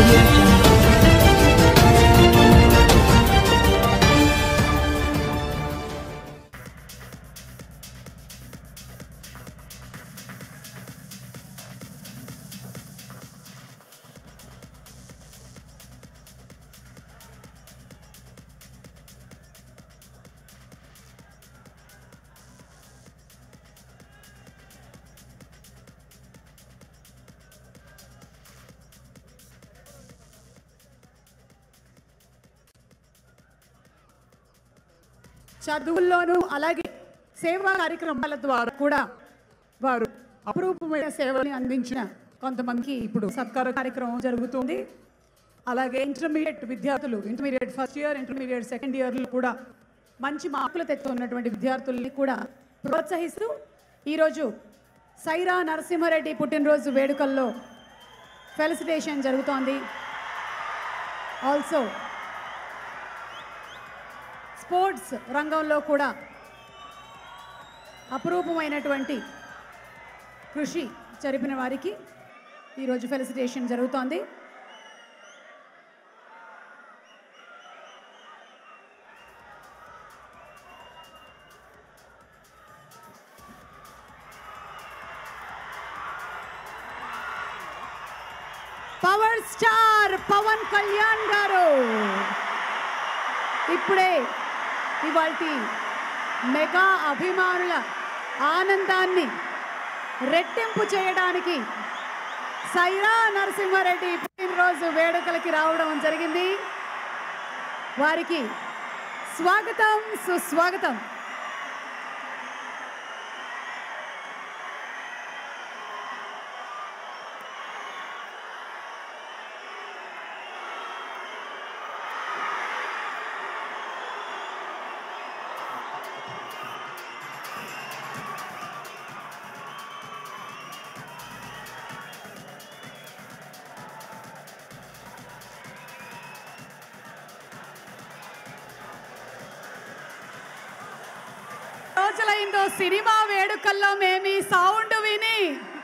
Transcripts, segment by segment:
audio jungle. చదువుల్లోనూ అలాగే సేవా కార్యక్రమాల ద్వారా కూడా వారు అపురూపమైన సేవని అందించిన కొంతమందికి ఇప్పుడు సత్కార కార్యక్రమం జరుగుతుంది అలాగే ఇంటర్మీడియట్ విద్యార్థులు intermediate first year intermediate second ఇయర్లో కూడా మంచి మార్కులు తెచ్చుకున్నటువంటి విద్యార్థుల్ని కూడా ప్రోత్సహిస్తూ ఈరోజు సైరా నరసింహారెడ్డి పుట్టినరోజు వేడుకల్లో ఫెలిసిటేషన్ జరుగుతోంది ఆల్సో స్పోర్ట్స్ రంగంలో కూడా అపురూపమైనటువంటి కృషి జరిపిన వారికి ఈరోజు ఫెలిసిటేషన్ జరుగుతోంది పవర్ స్టార్ పవన్ కళ్యాణ్ గారు ఇప్పుడే ఇవాల్టి మెగా అభిమానుల ఆనందాన్ని రెట్టింపు చేయడానికి సైరా నరసింహారెడ్డి పుట్టినరోజు వేడుకలకి రావడం జరిగింది వారికి స్వాగతం సుస్వాగతం రోజులైందో సినిమా వేడుకల్లో మేము ఈ సౌండ్ విని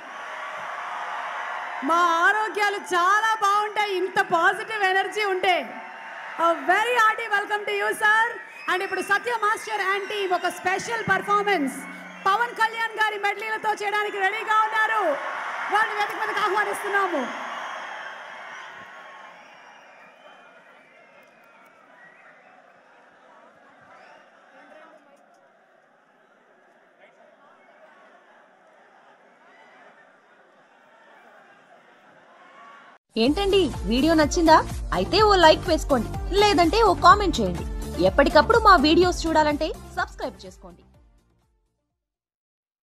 మా ఆరోగ్యాలు చాలా బాగుంటాయి ఇంత పాజిటివ్ ఎనర్జీ ఉంటే very hearty welcome to you sir and ఇప్పుడు సత్య మాస్టర్ అండ్ టీమ్ ఒక స్పెషల్ పర్ఫార్మెన్స్ పవన్ కళ్యాణ్ గారి మెడ్లీలతో చేయడానికి రెడీగా ఉన్నారు వాళ్ళని వేదిక మీదకి ఆహ్వానిస్తున్నాము ఏంటండి వీడియో నచ్చిందా అయితే ఓ లైక్ వేసుకోండి లేదంటే ఓ కామెంట్ చేయండి ఎప్పటికప్పుడు మా వీడియోస్ చూడాలంటే సబ్స్క్రైబ్ చేసుకోండి